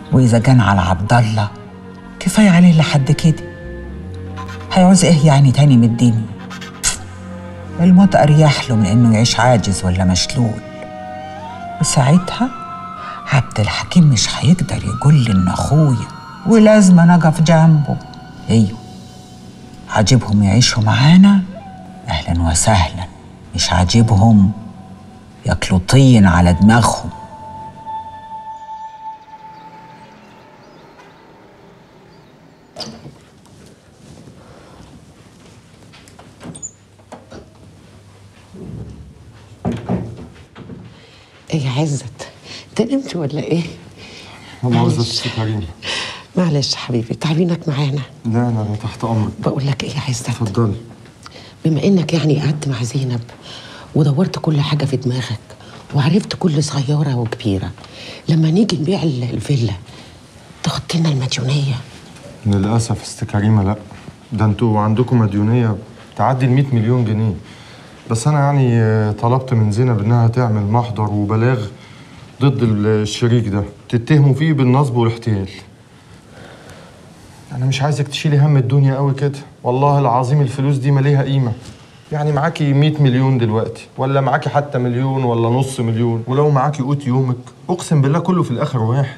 واذا كان على عبد الله كفايه عليه لحد كده هيعوز ايه يعني تاني من الدنيا الموت اريح له من انه يعيش عاجز ولا مشلول وساعتها عبد الحكيم مش هيقدر يقول لي ان اخويا ولازم أنا اقف جنبه ايوه عاجبهم يعيشوا معانا اهلا وسهلا مش عاجبهم ياكلوا طين على دماغهم ايه يا عزت انت نمت ولا ايه؟ مؤاخذة معلش. ست كريم معلش حبيبي تعبينك معانا لا لا انا تحت امرك بقول لك ايه يا عزت اتفضلي بما انك يعني قعدت مع زينب ودورت كل حاجه في دماغك وعرفت كل صغيره وكبيره لما نيجي نبيع ال- الفيلا تاخد لنا المديونيه للاسف ست كريمه لا ده انتوا عندكم مديونيه تعدي ال 100 مليون جنيه بس انا يعني آه، طلبت من زينب انها تعمل محضر وبلاغ ضد الشريك ده تتهموا فيه بالنصب والاحتيال انا مش عايزك تشيلي هم الدنيا قوي كده والله العظيم الفلوس دي ما ليها قيمه يعني معاكي 100 مليون دلوقتي ولا معاكي حتى مليون ولا نص مليون ولو معاكي قوت يومك اقسم بالله كله في الاخر واحد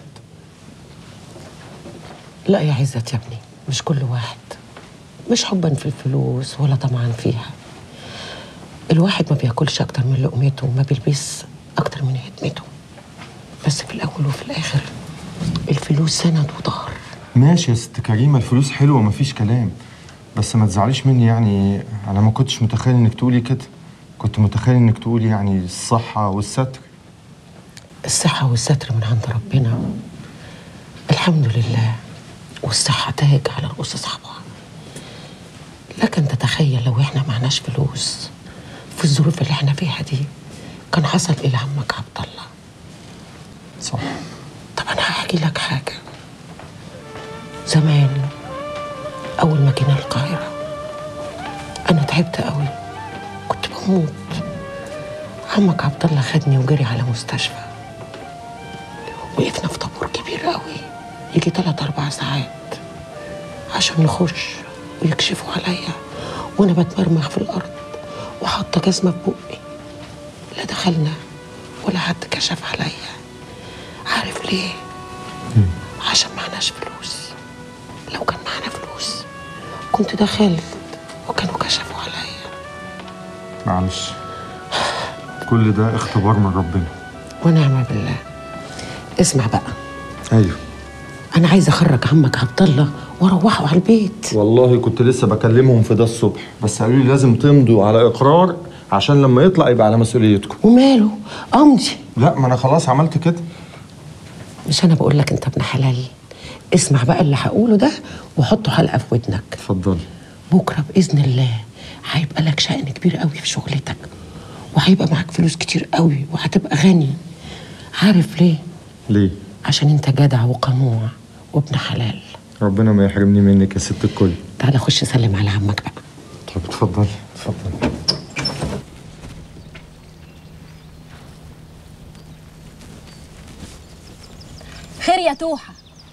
لا يا عزت يا ابني مش كل واحد مش حبا في الفلوس ولا طمعا فيها الواحد ما بياكلش اكتر من لقمته وما بيلبس اكتر من هدمته بس في الاول وفي الاخر الفلوس سند وظهر ماشي يا ست كريمة الفلوس حلوة مفيش كلام بس ما تزعليش مني يعني أنا ما كنتش متخيل إنك تقولي كده كنت متخيل إنك تقولي يعني الصحة والستر الصحة والستر من عند ربنا الحمد لله والصحة تاج على رؤوس أصحابها لكن تتخيل لو إحنا معناش فلوس في الظروف اللي إحنا فيها دي كان حصل إيه لعمك عبد الله صح طب أنا هحكي لك حاجة زمان أول ما جينا القاهرة أنا تعبت قوي كنت بموت عمك عبد الله خدني وجري على مستشفى وقفنا في طابور كبير قوي يجي تلات أربع ساعات عشان نخش ويكشفوا عليا وأنا بتمرمغ في الأرض وحاطة جزمة في بقي لا دخلنا ولا حد كشف عليا عارف ليه؟ عشان معناش فلوس لو كان معانا فلوس كنت دخلت وكانوا كشفوا عليا معلش كل ده اختبار من ربنا ونعم بالله اسمع بقى أيوه انا عايزه اخرج عمك عبد الله واروحه على البيت والله كنت لسه بكلمهم في ده الصبح بس قالوا لي لازم تمضوا على إقرار عشان لما يطلع يبقى على مسؤوليتكم وماله امضي لا ما أنا خلاص عملت كده مش انا بقول لك انت ابن حلال اسمع بقى اللي هقوله ده وحطه حلقه في ودنك اتفضلي بكره باذن الله هيبقى لك شأن كبير قوي في شغلتك وهيبقى معاك فلوس كتير قوي وهتبقى غني عارف ليه ليه؟ عشان انت جدع وقنوع وابن حلال ربنا ما يحرمني منك يا ست الكل تعالى خش سلم على عمك بقى طب اتفضلي اتفضلي خير يا توحة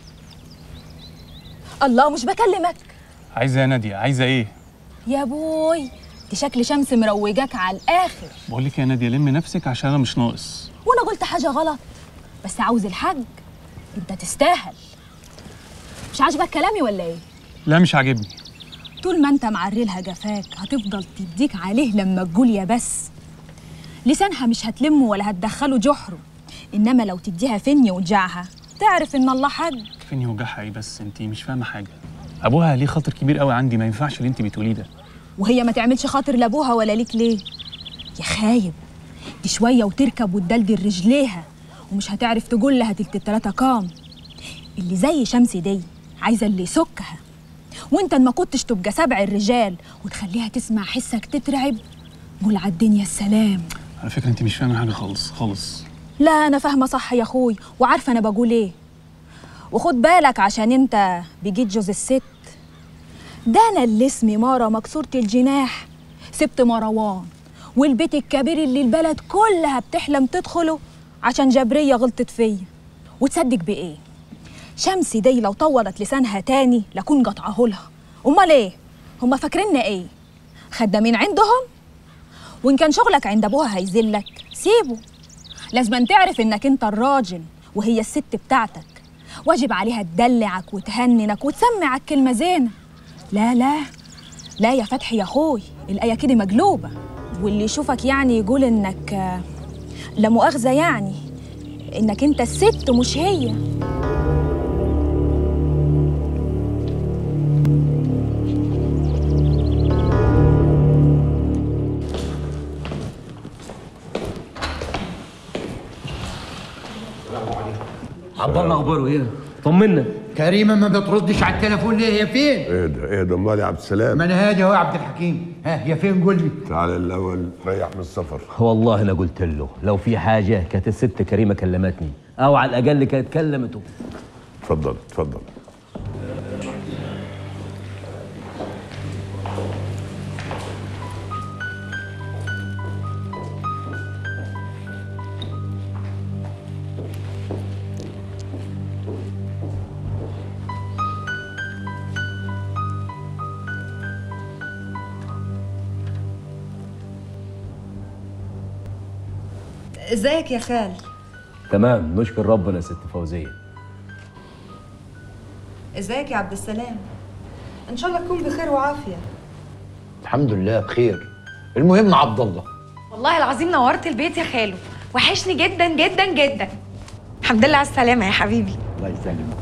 الله مش بكلمك عايزه يا ناديه عايزه ايه يا بوي دي شكل شمس مروجاك على الاخر بقول لك يا ناديه لمي نفسك عشان انا مش ناقص وانا قلت حاجه غلط بس عاوز الحج انت تستاهل مش عاجبك كلامي ولا ايه لا مش عاجبني طول ما انت معرلها جفاك هتفضل تديك عليه لما تقول يا بس لسانها مش هتلمه ولا هتدخله جحره انما لو تديها فني وتجعها تعرف ان الله حج فين يوجعها ايه بس انت مش فاهمه حاجه ابوها ليه خاطر كبير قوي عندي ما ينفعش اللي انت بتقوليه ده وهي ما تعملش خاطر لابوها ولا ليك ليه يا خايب دي شويه وتركب وتدلدل رجليها ومش هتعرف تقول لها تلت التلاته كام اللي زي شمس دي عايزه اللي يسكها وانت ما كنتش تبقى سبع الرجال وتخليها تسمع حسك تترعب قول على الدنيا السلام على فكره انت مش فاهمه حاجه خالص خالص لا انا فاهمه صح يا اخوي وعارفه انا بقول ايه وخد بالك عشان انت بجيت جوز الست ده انا اللي اسمي مارا مكسوره الجناح سبت مروان والبيت الكبير اللي البلد كلها بتحلم تدخله عشان جبريه غلطت فيا وتصدق بايه شمسي دي لو طولت لسانها تاني لكون قطعه لها امال ايه هما فاكريننا ايه خدامين عندهم وان كان شغلك عند ابوها هيذلك سيبه لازم تعرف انك انت الراجل وهي الست بتاعتك واجب عليها تدلعك وتهننك وتسمعك كلمه زينه لا لا لا يا فتحي يا اخوي الايه كده مقلوبه واللي يشوفك يعني يقول انك آه، لا مؤاخذه يعني انك انت الست مش هي عبد الله اخباره ايه؟ طمنا كريمه ما بتردش على التليفون ليه هي فين؟ ايه ده ايه ده امال يا عبد السلام ما انا هادي اهو يا عبد الحكيم ها هي فين قول لي تعالى الاول ريح من السفر والله انا قلت له لو في حاجه كانت الست كريمه كلمتني او على الاقل كانت كلمته اتفضل اتفضل ازيك يا خال تمام نشكر ربنا يا ست فوزيه ازيك يا عبد السلام ان شاء الله تكون بخير وعافيه الحمد لله بخير المهم عبد الله والله العظيم نورت البيت يا خالو وحشني جدا جدا جدا الحمد لله على السلامة يا حبيبي الله يسلمك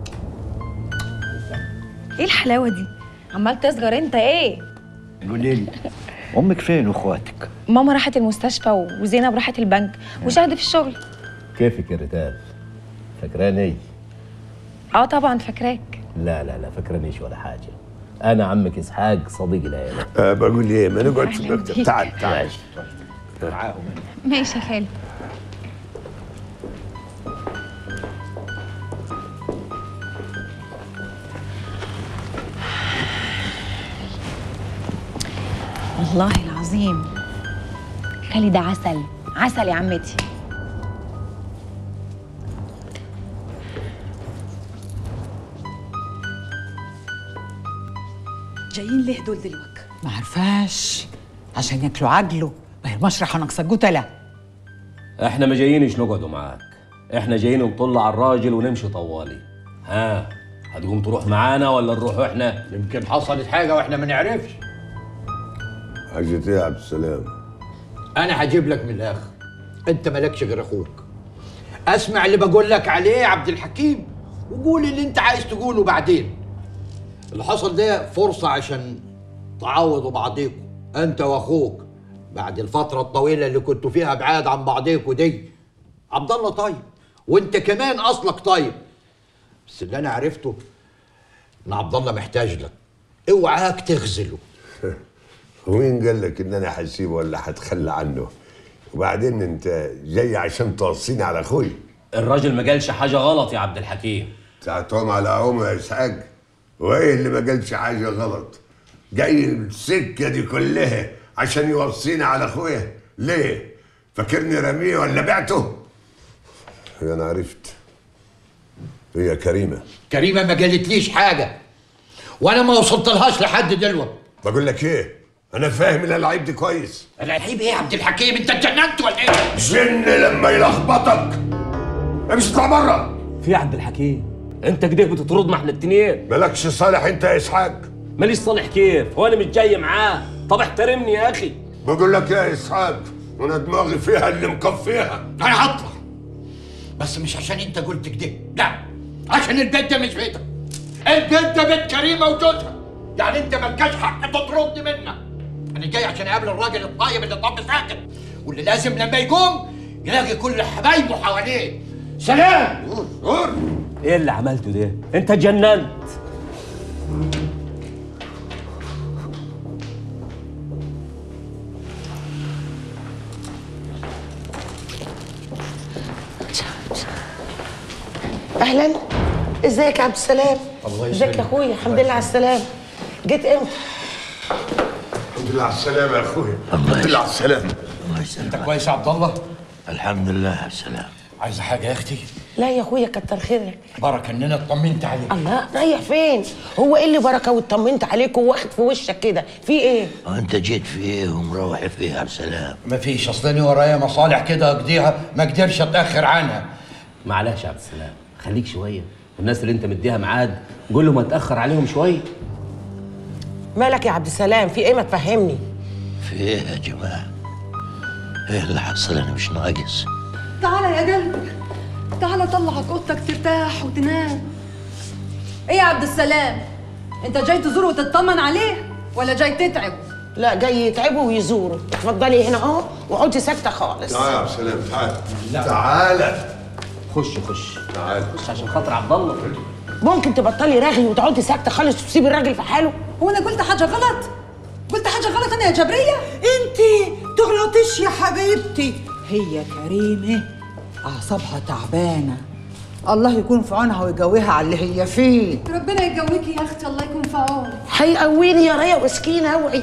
ايه الحلاوة دي عمال تصغر انت ايه قولي لي امك فين واخواتك؟ ماما راحت المستشفى وزينب راحت البنك وشهد في الشغل كيفك يا ريتال فاكراني اه طبعا فاكراك لا لا لا فاكرانيش ولا حاجه انا عمك اسحاق صديق العيله أه بقول ايه ما نقعد في أهلاً المكتب بيك. تعال تعال معاهم ماشي يا خالو والله العظيم خالي ده عسل عسل يا عمتي جايين ليه دول دلوقتي ما عرفاش عشان ياكلوا عجله ما هي المشرحه ناقصه جتله احنا ما جايينش نقعدوا معاك احنا جايين نطل على الراجل ونمشي طوالي ها هتقوم تروح معانا ولا نروح احنا يمكن حصلت حاجه واحنا ما نعرفش حاجة ايه يا عبد السلام انا هجيب لك من الاخر انت مالكش غير اخوك اسمع اللي بقول لك عليه يا عبد الحكيم وقول اللي انت عايز تقوله بعدين اللي حصل ده فرصه عشان تعوضوا بعضيكم انت واخوك بعد الفتره الطويله اللي كنتوا فيها بعاد عن بعضيكم دي عبد الله طيب وانت كمان اصلك طيب بس اللي انا عرفته ان عبد الله محتاج لك اوعاك تخذله ومين قال لك ان انا هسيبه ولا هتخلى عنه وبعدين انت جاي عشان توصيني على اخوي الراجل ما قالش حاجه غلط يا عبد الحكيم تعتهم على عم يا اسحاق وايه اللي ما قالش حاجه غلط جاي السكه دي كلها عشان يوصيني على اخويا ليه فاكرني رميه ولا بعته انا عرفت هي كريمه كريمه ما قالتليش حاجه وانا ما وصلتلهاش لحد دلوقتي بقول لك ايه انا فاهم الالعاب دي كويس العيب ايه يا عبد الحكيم انت اتجننت ولا ايه جن لما يلخبطك امشي اطلع بره في يا عبد الحكيم انت كده بتطردنا احنا التنين مالكش صالح انت يا اسحاق ماليش صالح كيف هو انا مش جاي معاه طب احترمني يا اخي بقول لك يا اسحاق وانا دماغي فيها اللي مكفيها انا هطلع بس مش عشان انت قلت كده لا عشان البيت ده مش بيتك البيت ده بيت كريمه وجوزها يعني انت مالكش حق تطردني منه انا جاي عشان اقابل الراجل الطيب اللي طب ساكت واللي لازم لما يقوم يلاقي كل حبايبه حواليه سلام قول ايه اللي عملته ده انت اتجننت اهلا ازيك يا عبد السلام الله ازيك يسلمك. يا اخويا الحمد لله على السلامه جيت امتى الحمد لله على السلامه يا اخويا الحمد لله على السلامه انت كويس يا عبد الله الحمد لله على السلام عايزه حاجه يا اختي لا يا اخويا كتر خيرك بركه ان انا اطمنت عليك الله رايح فين هو ايه اللي بركه واطمنت عليك وواخد في وشك كده في ايه انت جيت في ايه ومروح في ايه يا عبد السلام مفيش اصلني ورايا مصالح كده اقضيها ما اقدرش اتاخر عنها معلش يا عبد السلام خليك شويه الناس اللي انت مديها ميعاد قول له ما تاخر عليهم شويه مالك يا عبد السلام في ايه ما تفهمني في ايه يا جماعه ايه اللي حصل انا مش ناقص تعالى يا قلبي تعالى طلعك اوضتك ترتاح وتنام ايه يا عبد السلام انت جاي تزوره وتطمن عليه ولا جاي تتعب لا جاي يتعبوا ويزوروا اتفضلي هنا اهو واقعدي ساكته خالص تعال يا عبد السلام تعال تعالى خش خش تعال خش عشان خاطر عبد الله ممكن تبطلي رغي وتقعدي ساكته خالص وتسيبي الراجل في حاله هو انا قلت حاجه غلط قلت حاجه غلط انا يا جبريه انت تغلطيش يا حبيبتي هي كريمه اعصابها تعبانه الله يكون في عونها ويجويها على اللي هي فيه ربنا يقويكي يا اختي الله يكون في عونك هيقويني يا ريا وسكينه اوعي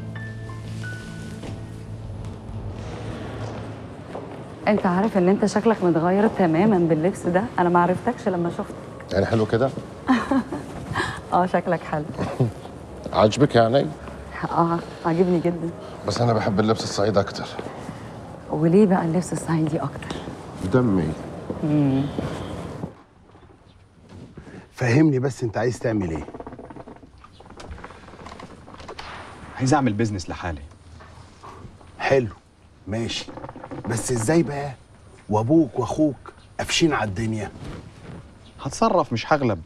انت عارف ان انت شكلك متغير تماما باللبس ده انا ما عرفتكش لما شفتك يعني حلو كده اه شكلك حلو عاجبك يعني اه عاجبني جدا بس انا بحب اللبس الصعيدي اكتر وليه بقى اللبس الصعيدي اكتر دمي مم. فهمني بس انت عايز تعمل ايه عايز اعمل بيزنس لحالي حلو ماشي بس ازاي بقى وابوك واخوك قافشين على الدنيا هتصرف مش هغلب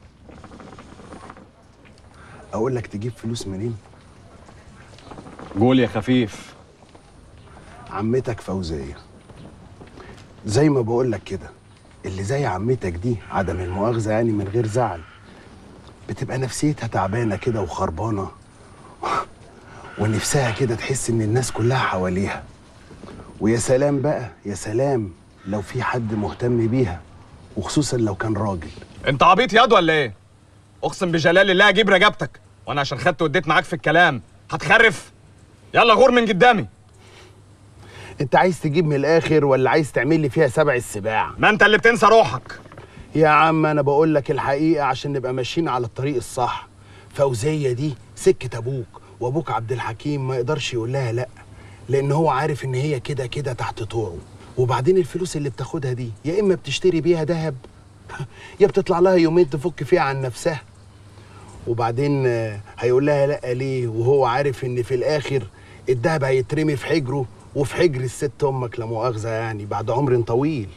اقول لك تجيب فلوس منين قول يا خفيف عمتك فوزيه زي ما بقول لك كده اللي زي عمتك دي عدم المؤاخذه يعني من غير زعل بتبقى نفسيتها تعبانه كده وخربانه ونفسها كده تحس ان الناس كلها حواليها ويا سلام بقى يا سلام لو في حد مهتم بيها وخصوصا لو كان راجل انت عبيط ياض ولا ايه اقسم بجلال الله اجيب رجبتك وانا عشان خدت وديت معاك في الكلام هتخرف يلا غور من قدامي انت عايز تجيب من الاخر ولا عايز تعمل لي فيها سبع السباع ما انت اللي بتنسى روحك يا عم انا بقول لك الحقيقه عشان نبقى ماشيين على الطريق الصح فوزيه دي سكه ابوك وابوك عبد الحكيم ما يقدرش يقول لها لا لان هو عارف ان هي كده كده تحت طوعه وبعدين الفلوس اللي بتاخدها دي يا اما بتشتري بيها ذهب يا بتطلع لها يومين تفك فيها عن نفسها وبعدين آه، هيقول لها لا ليه وهو عارف ان في الاخر الدهب هيترمي في حجره وفي حجر الست امك لا مؤاخذه يعني بعد عمر طويل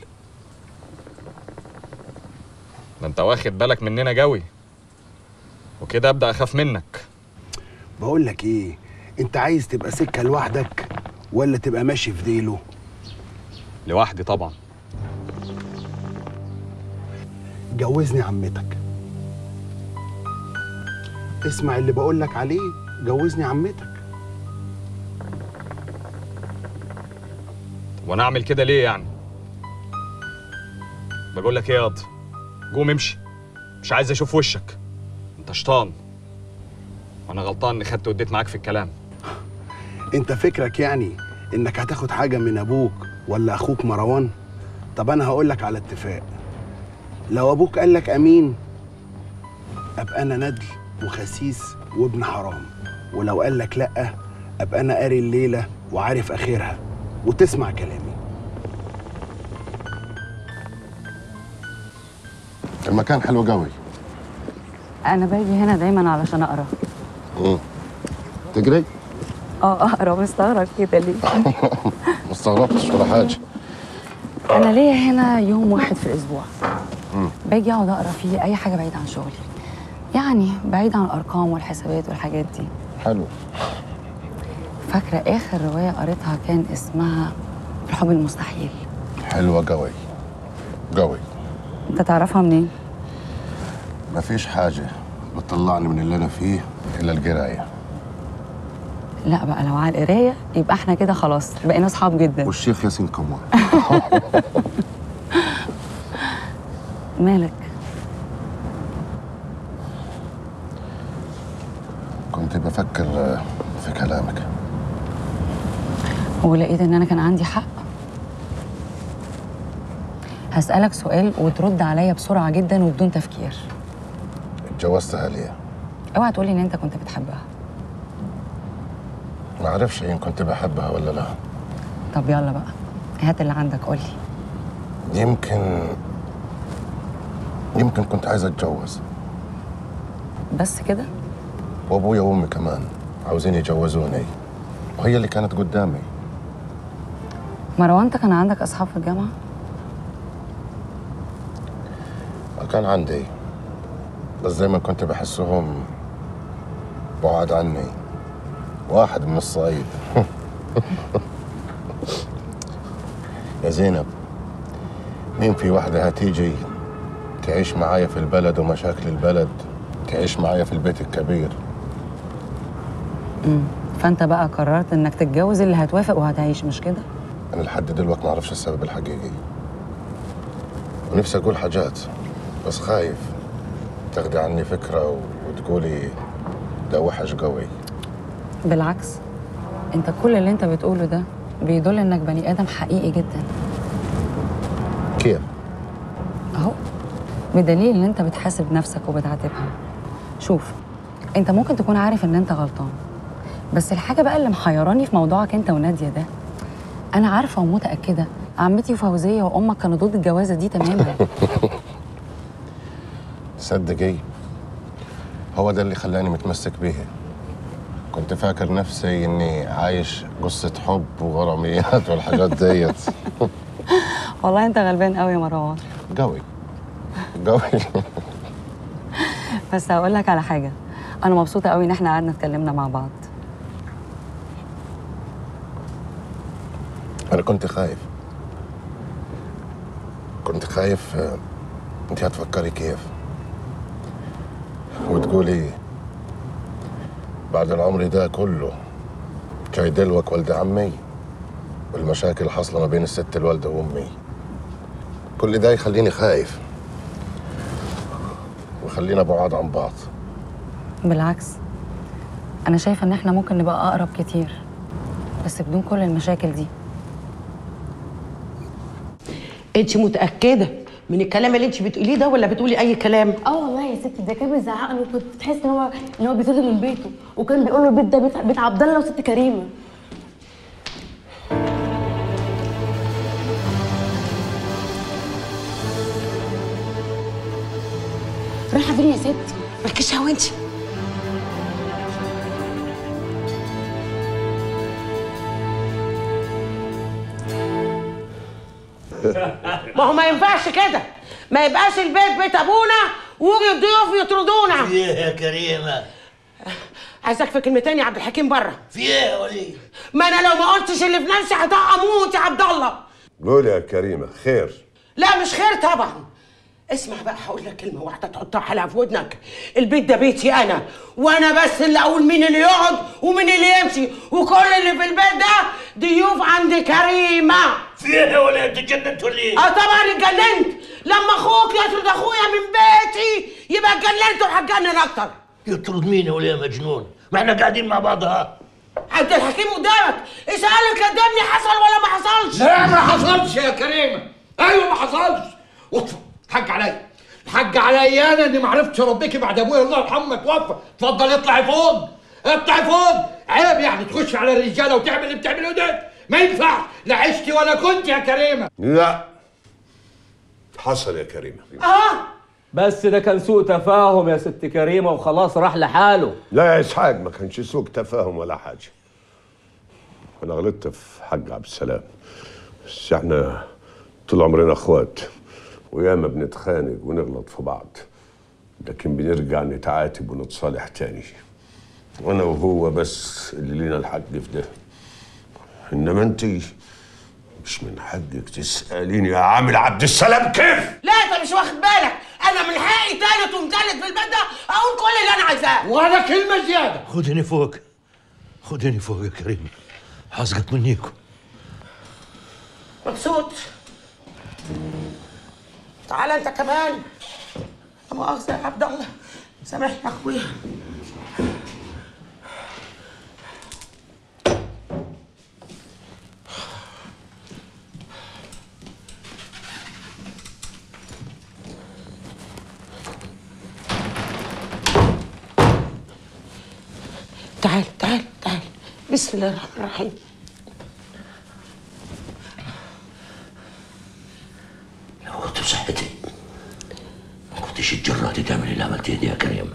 ده انت واخد بالك مننا جوي وكده ابدا اخاف منك بقول لك ايه انت عايز تبقى سكه لوحدك ولا تبقى ماشي في ديله لوحدي طبعا جوزني عمتك اسمع اللي بقول لك عليه جوزني عمتك وانا اعمل كده ليه يعني بقول لك ايه ياض قوم امشي مش عايز اشوف وشك انت شيطان وانا غلطان اني خدت وديت معاك في الكلام انت فكرك يعني انك هتاخد حاجه من ابوك ولا اخوك مروان طب انا هقول لك على اتفاق لو ابوك قال لك امين ابقى انا ندل وخسيس وابن حرام ولو قال لك لا ابقى انا قاري الليله وعارف اخرها وتسمع كلامي المكان حلو قوي انا باجي هنا دايما علشان اقرا مم. تجري اه اقرا مستغرب كده ليه ما استغربتش ولا حاجه انا ليا هنا يوم واحد في الاسبوع مم. باجي اقعد اقرا فيه اي حاجه بعيد عن شغلي يعني بعيد عن الارقام والحسابات والحاجات دي حلو فاكره اخر روايه قريتها كان اسمها الحب المستحيل حلوه قوي قوي انت تعرفها منين مفيش حاجه بتطلعني من اللي انا فيه الا القرايه لا بقى لو على القرايه يبقى احنا كده خلاص بقينا اصحاب جدا والشيخ ياسين كمان مالك كنت بفكر آه، في كلامك ولقيت ان انا كان عندي حق هسألك سؤال وترد عليا بسرعة جدا وبدون تفكير اتجوزتها ليه؟ اوعى تقولي ان انت كنت بتحبها ما اعرفش ان كنت بحبها ولا لا طب يلا بقى هات اللي عندك قولي يمكن يمكن كنت عايز اتجوز بس كده وابويا وامي كمان عاوزين يجوزوني وهي اللي كانت قدامي مروان انت كان عندك اصحاب في الجامعة كان عندي بس زي ما كنت بحسهم بعاد عني واحد من الصعيد يا زينب مين في واحدة هتيجي تعيش معايا في البلد ومشاكل البلد تعيش معايا في البيت الكبير امم فانت بقى قررت انك تتجوز اللي هتوافق وهتعيش مش كده أنا لحد دلوقتي ما أعرفش السبب الحقيقي ونفسي أقول حاجات بس خايف تاخدي عني فكرة وتقولي ده وحش قوي بالعكس انت كل اللي انت بتقوله ده بيدل انك بني ادم حقيقي جدا كيف؟ اهو بدليل ان انت بتحاسب نفسك وبتعاتبها شوف انت ممكن تكون عارف ان انت غلطان بس الحاجه بقى اللي محيراني في موضوعك انت وناديه ده انا عارفه ومتاكده عمتي وفوزيه وامك كانوا ضد الجوازه دي تماما صدقي هو ده اللي خلاني متمسك بيها كنت فاكر نفسي اني عايش قصة حب وغراميات والحاجات ديت والله انت غلبان قوي يا مروان قوي قوي بس هقول لك على حاجه انا مبسوطه قوي ان احنا قعدنا اتكلمنا مع بعض انا كنت خايف كنت خايف آه، انت هتفكري كيف وتقولي بعد العمر ده كله جاي دلوك ولد عمي والمشاكل اللي حاصله ما بين الست الوالده وامي كل ده يخليني خايف ويخلينا بعاد عن بعض بالعكس انا شايفه ان احنا ممكن نبقى اقرب كتير بس بدون كل المشاكل دي انت متاكده من الكلام اللي انت بتقوليه ده ولا بتقولي اي كلام اه والله يا ستي ده كان بيزعق له وكنت تحس ان هو ان هو بيطرده من بيته وكان بيقول له البيت ده بيت, بيت عبد الله وست كريمه رايحه فين يا ستي مالكيش هوا انت ما هو ما ينفعش كده ما يبقاش البيت بيت ابونا ويجي الضيوف يطردونا في ايه يا كريمه عايزك في كلمتين يا عبد الحكيم بره في ايه يا وليد ما انا لو ما قلتش اللي في نفسي هطق اموت يا عبد الله قول يا كريمه خير لا مش خير طبعا اسمع بقى هقول لك كلمه واحده تحطها حلقه في ودنك البيت ده بيتي انا وانا بس اللي اقول مين اللي يقعد ومين اللي يمشي وكل اللي في البيت ده ضيوف عند كريمه في ايه يا وليد اتجننت ولا ايه اه طبعا اتجننت لما اخوك يطرد اخويا من بيتي يبقى اتجننت وهتجنن اكتر يطرد مين يا وليد يا مجنون ما احنا قاعدين مع بعض ها عبد الحكيم قدامك اسأله كدبني حصل ولا ما حصلش لا ما حصلش يا كريمه ايوه ما حصلش وقف الحاج عليا الحاج عليا انا اني ما عرفتش اربيكي بعد ابويا الله يرحمه توفى اتفضل اطلعي فوق اطلعي فوق عيب يعني تخش على الرجاله وتعمل اللي بتعمله ده ما ينفع لا عشتي ولا كنت يا كريمه لا حصل يا كريمه اه بس ده كان سوء تفاهم يا ست كريمه وخلاص راح لحاله لا يا اسحاق ما كانش سوء تفاهم ولا حاجه انا غلطت في حق عبد السلام بس احنا طول عمرنا اخوات وياما بنتخانق ونغلط في بعض لكن بنرجع نتعاتب ونتصالح تاني وانا وهو بس اللي لينا الحق في ده انما انت مش من حقك تساليني يا عامل عبد السلام كيف لا انت مش واخد بالك انا من حقي تالت ومتالت في البيت ده اقول كل اللي انا عايزاه ولا كلمه زياده خدني فوق خدني فوق يا كريمه حاسقك منيكم مبسوط تعالى انت كمان لا مؤاخذة يا عبد الله سامحني يا اخويا بسم الله الرحمن الرحيم لو كنت بصحتي ما كنتش اتجرأتي تعملي اللي عملتيه دي يا كريم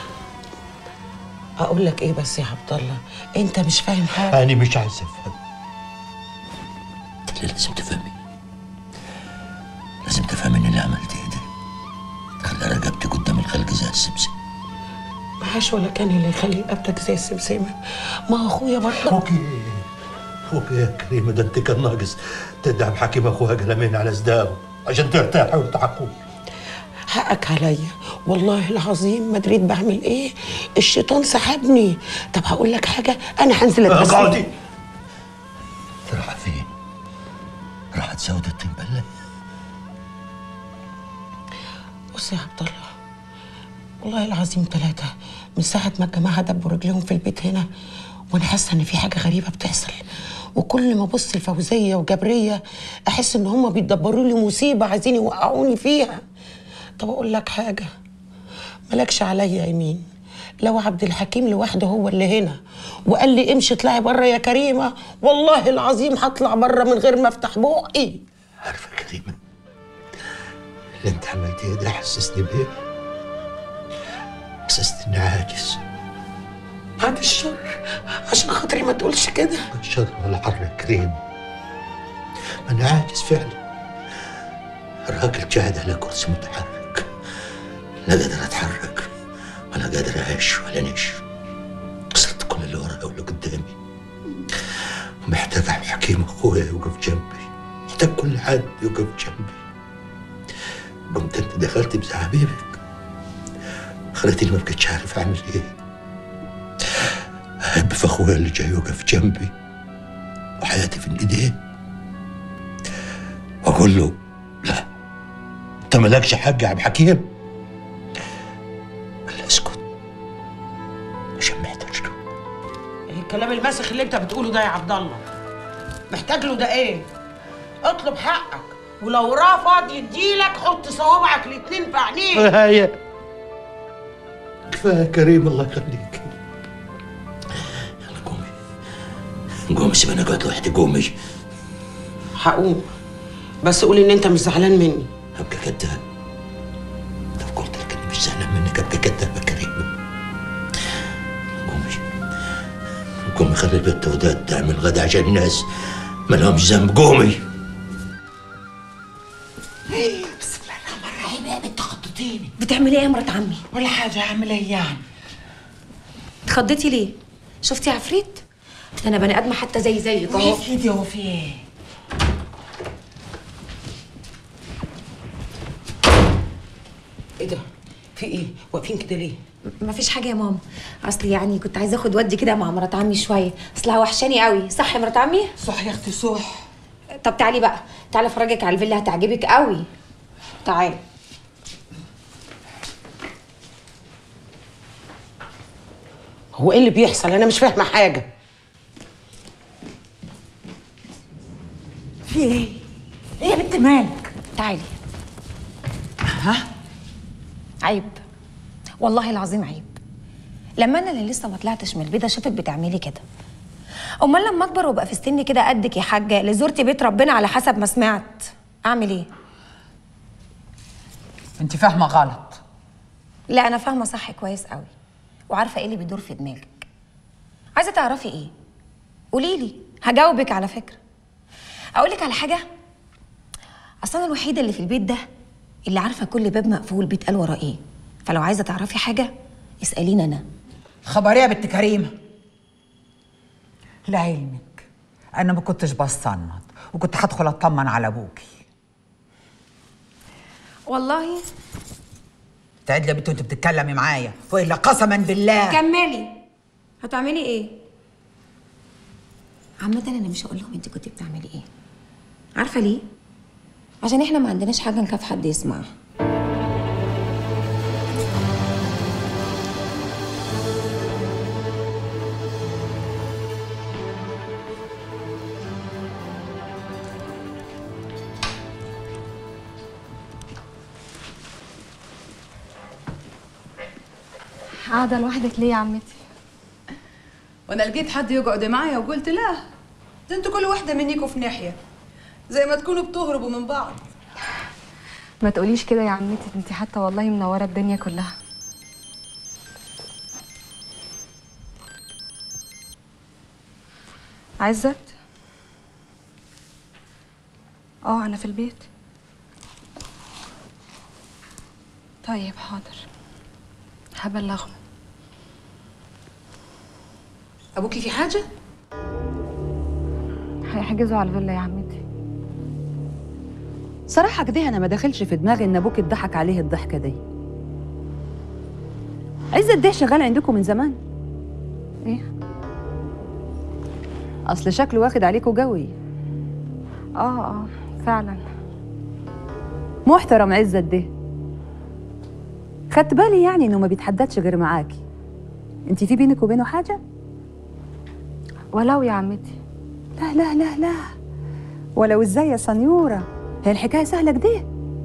اقول لك ايه بس يا عبد الله انت مش فاهم حاجه أنا مش عايز أفهم أنت اللي لازم تفهمي لازم تفهمي إن اللي عملتيه ده خلى رقبتي قدام الخلق زي السمسم معاش ولا كان اللي يخلي رقبتك زي السمسمه ما هو اخويا برضه أخوكي أخوكي يا كريمة ده أنت كان ناقص تدعم حكيم أخوها قلمين على صداقه عشان ترتاحي وتعقوا حقك عليا والله العظيم ما دريت بعمل ايه الشيطان سحبني طب هقول لك حاجه انا هنزل اتغسل. اقعدي راح فين؟ راحت سودة التنبلة بص يا عبد الله والله العظيم ثلاثة من ساعة ما الجماعة دبوا رجليهم في البيت هنا وأنا حاسة إن في حاجة غريبة بتحصل وكل ما أبص لفوزية وجبرية أحس إن هما بيدبروا لي مصيبة عايزين يوقعوني فيها طب أقول لك حاجة مالكش عليا يمين لو عبد الحكيم لوحده هو اللي هنا وقال لي امشي اطلعي بره يا كريمة والله العظيم هطلع بره من غير ما افتح بقي عارفة يا كريمة اللي أنت عملتيه ده حسسني بإيه؟ حسسني إني عاجز بعد الشر عشان خاطري ما تقولش كده شر ولا حر يا كريم ما أنا عاجز فعلا الراجل قاعد على كرسي متحرك لا قادر أتحرك ولا قادر أعيش ولا نعيش خسرت كل اللي ورايا واللي قدامي ومحتاج حكيم أخويا يوقف جنبي محتاج كل حد يوقف جنبي قمت أنت دخلت بزعابيبك خلتني ما بقتش عارف أعمل إيه أحب في أخويا اللي جاي يوقف جنبي وحياتي في إيديه وأقول له لا أنت مالكش حق يا عبد الحكيم ولا اسكت عشان ما يحتاجش إيه الكلام المسخ اللي انت بتقوله ده يا عبد الله محتاج له ده ايه اطلب حقك ولو رفض يديلك حط صوابعك الاتنين في عينيه كفاية كفاية يا كريم الله يخليك يلا قومي قومي سيبني اقعد لوحدي قومي هقوم بس قول ان انت مش زعلان مني ابقى كداب لو قلت لك اني مش زعلان منك ابقى كداب يا كريم قومي قومي خلي البنت وداد تعمل غدا عشان الناس ما لهمش ذنب قومي بسم الله الرحمن الرحيم يا بنت خضتيني بتعملي ايه يا مرات عمي ولا حاجه اعمل ايه يعني اتخضيتي ليه شفتي عفريت ده انا بني ادمه حتى زي زيك اهو ايه في ايدي هو في ايه ايه ده في ايه واقفين كده ليه مفيش حاجه يا ماما اصل يعني كنت عايزه اخد ودي كده مع مرات عمي شويه اصلها وحشاني قوي صح يا مرات عمي صح يا اختي صح طب تعالي بقى تعالي افرجك على الفيلا هتعجبك قوي تعالي هو ايه اللي بيحصل انا مش فاهمه حاجه في ايه؟ ايه يا بنت مالك؟ تعالي ها؟ عيب والله العظيم عيب لما انا اللي لسه ما طلعتش من البيت اشوفك بتعملي كده امال لما اكبر وابقى في سن كده قدك يا حاجه اللي زرتي بيت ربنا على حسب ما سمعت اعمل ايه انت فاهمه غلط لا انا فاهمه صح كويس قوي وعارفه ايه اللي بيدور في دماغك عايزه تعرفي ايه قولي لي هجاوبك على فكره اقول لك على حاجه اصل انا الوحيده اللي في البيت ده اللي عارفه كل باب مقفول بيتقال وراه ايه فلو عايزه تعرفي حاجه اساليني انا خبريه يا بنت كريمه لعلمك انا ما كنتش بصنط وكنت هدخل اطمن على ابوكي والله تعد لي يا بنت وانت بتتكلمي معايا والا قسما بالله كملي هتعملي ايه عامة انا مش هقول لهم انت كنت بتعملي ايه عارفة ليه؟ عشان احنا ما عندناش حاجة نخاف حد يسمعها قاعدة لوحدك ليه يا عمتي؟ وانا لقيت حد يقعد معايا وقلت لا ده انتوا كل واحده منيكوا في ناحيه زي ما تكونوا بتهربوا من بعض ما تقوليش كده يا عمتي انت حتى والله منوره الدنيا كلها عزت اه انا في البيت طيب حاضر هبلغهم ابوكي في حاجه هيحجزوا على الفيلا يا عمتي صراحة كده أنا ما دخلش في دماغي إن أبوك اتضحك عليه الضحكة دي عزت ده شغال عندكم من زمان إيه؟ أصل شكله واخد عليكوا قوي اه اه فعلا محترم عزت ده خدت بالي يعني إنه ما بيتحدثش غير معاكي أنت في بينك وبينه حاجة؟ ولو يا عمتي لا لا لا لا ولو ازاي يا سنيورة هي الحكاية سهلة كده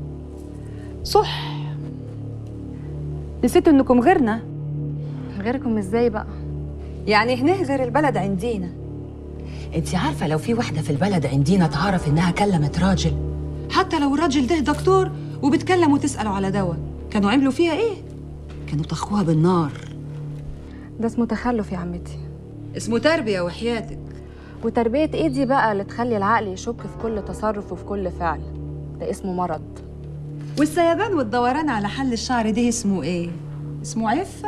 صح نسيتوا انكم غيرنا غيركم ازاي بقى يعني هنا غير البلد عندينا انت عارفه لو في واحده في البلد عندنا تعرف انها كلمت راجل حتى لو الراجل ده دكتور وبتكلم وتسأله على دواء كانوا عملوا فيها ايه كانوا طخوها بالنار ده اسمه تخلف يا عمتي اسمه تربية وحياتك وتربية ايه دي بقى اللي تخلي العقل يشك في كل تصرف وفي كل فعل ده اسمه مرض والسيبان والدوران على حل الشعر ده اسمه ايه اسمه عفة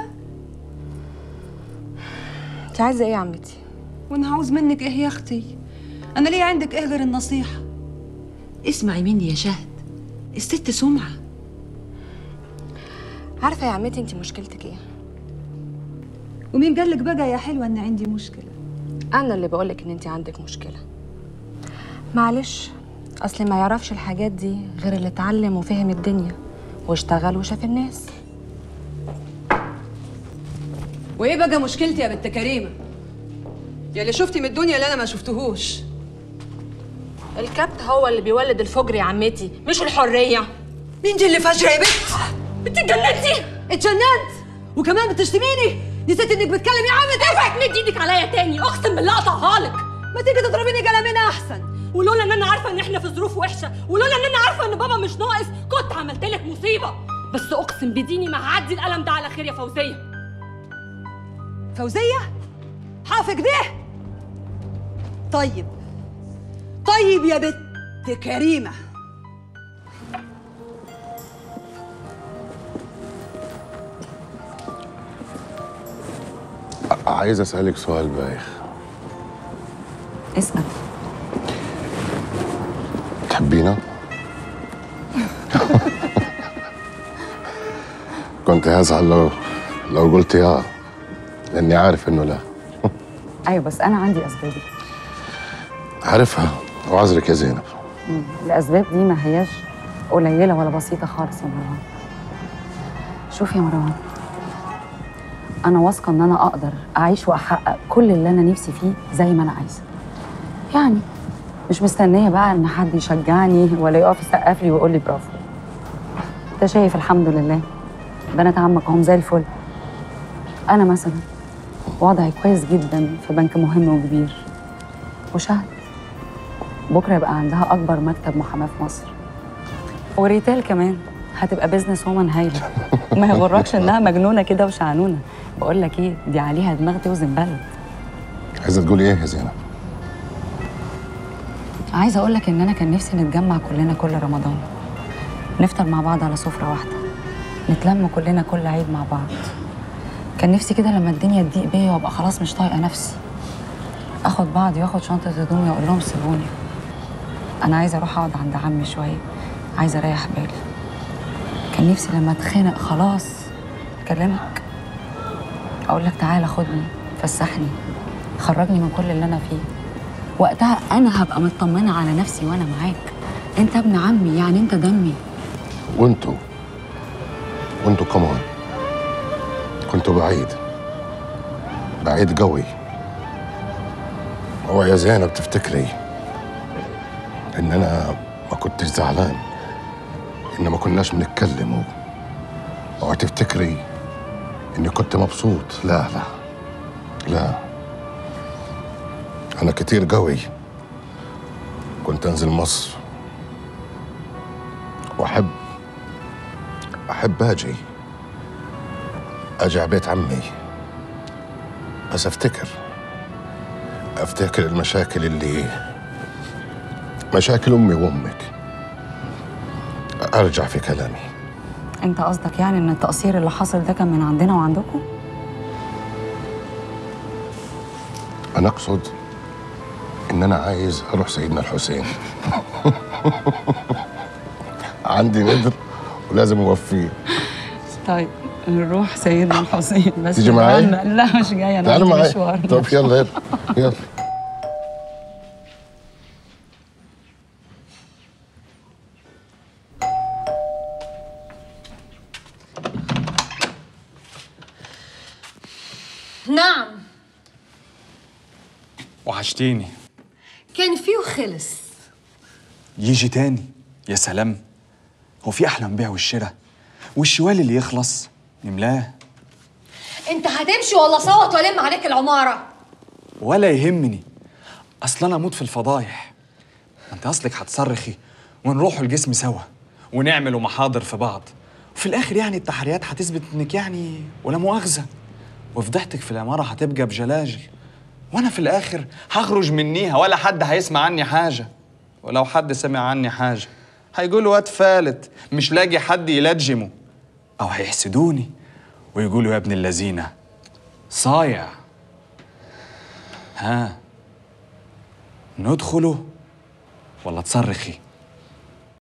انت عايزة ايه يا عمتي وانا عاوز منك ايه يا اختي انا ليه عندك ايه غير النصيحة اسمعي مني يا شهد الست سمعه عارفة يا عمتي انت مشكلتك ايه ومين قالك بقى يا حلوة ان عندي مشكلة انا اللي بقولك ان انت عندك مشكلة معلش اصل ما يعرفش الحاجات دي غير اللي اتعلم وفهم الدنيا واشتغل وشاف الناس وايه بقى مشكلتي يا بنت كريمة يا اللي شفتي من الدنيا اللي انا ما شفتهوش الكبت هو اللي بيولد الفجر يا عمتي مش الحريه مين دي اللي فجرة يا بنت انت اتجننتي اتجننت وكمان بتشتميني نسيت انك بتكلمي عمتي اوعي تمد ايدك عليا تاني اقسم بالله اقطعها لك ما تيجي تضربيني قلمين احسن ولولا ان انا عارفه ان احنا في ظروف وحشه ولولا ان انا عارفه ان بابا مش ناقص كنت عملت لك مصيبه بس اقسم بديني ما هعدي القلم ده على خير يا فوزيه فوزية حافظ ده طيب طيب يا بنت كريمة عايز اسالك سؤال بايخ اسأل تحبينا كنت هزعل لو لو قلت اه لاني عارف انه لا ايوه بس انا عندي اسبابي عارفها وعذرك يا زينب مم. الاسباب دي ما هياش قليله ولا بسيطه خالص يا مروان شوف يا مروان انا واثقه ان انا اقدر اعيش واحقق كل اللي انا نفسي فيه زي ما انا عايزه يعني مش مستنيه بقى ان حد يشجعني ولا يقف يسقف لي ويقول لي برافو انت شايف الحمد لله بنات عمك هم زي الفل انا مثلا وضعي كويس جدا في بنك مهم وكبير وشهد بكره يبقى عندها اكبر مكتب محاماه في مصر وريتال كمان هتبقى بيزنس وومن هايله ما يغركش انها مجنونه كده وشعنونه بقول لك ايه دي عليها دماغ توزن بلد عايزه تقولي ايه يا زينب عايزه اقول لك ان انا كان نفسي نتجمع كلنا كل رمضان نفطر مع بعض على سفره واحده نتلم كلنا كل عيد مع بعض كان نفسي كده لما الدنيا تضيق بيا وابقى خلاص مش طايقه نفسي اخد بعضي واخد شنطه هدومي واقول لهم سيبوني انا عايزه اروح اقعد عند عمي شويه عايزه اريح بالي كان نفسي لما اتخنق خلاص اكلمك اقول لك تعالى خدني فسحني خرجني من كل اللي انا فيه وقتها انا هبقى مطمنه على نفسي وانا معاك انت ابن عمي يعني انت دمي وانتوا وانتوا كمان كنتوا بعيد بعيد قوي هو يا زينب تفتكري ان انا ما كنتش زعلان ان ما كناش بنتكلم و- اوعى تفتكري اني كنت مبسوط لا لا لا أنا كتير قوي كنت أنزل مصر وأحب أحب أجي أجي على بيت عمي بس أفتكر أفتكر المشاكل اللي مشاكل أمي وأمك أرجع في كلامي انت قصدك يعني ان التقصير اللي حصل ده كان من عندنا وعندكم أنا أقصد إن أنا عايز أروح سيدنا الحسين عندي نذر ولازم أوفيه طيب نروح سيدنا الحسين بس تيجي معايا؟ نتمنى- لا مش جايه انا تعالوا عندي معايا مشوار. طب يلا يلا يلا نعم وحشتيني كان فيه وخلص يجي تاني يا سلام هو في احلى من بيع والشراء والشوال اللي يخلص نملاه انت هتمشي ولا صوت والم عليك العماره ولا يهمني اصل انا اموت في الفضايح ما انت اصلك هتصرخي ونروحوا الجسم سوا ونعملوا محاضر في بعض وفي الاخر يعني التحريات هتثبت انك يعني ولا مؤاخذه وفضحتك في العماره هتبقى بجلاجل وانا في الاخر هخرج منيها ولا حد هيسمع عني حاجه ولو حد سمع عني حاجه هيقولوا واد فالت مش لاقي حد يلجمه او هيحسدوني ويقولوا يا ابن اللذينه صايع ها ندخله ولا تصرخي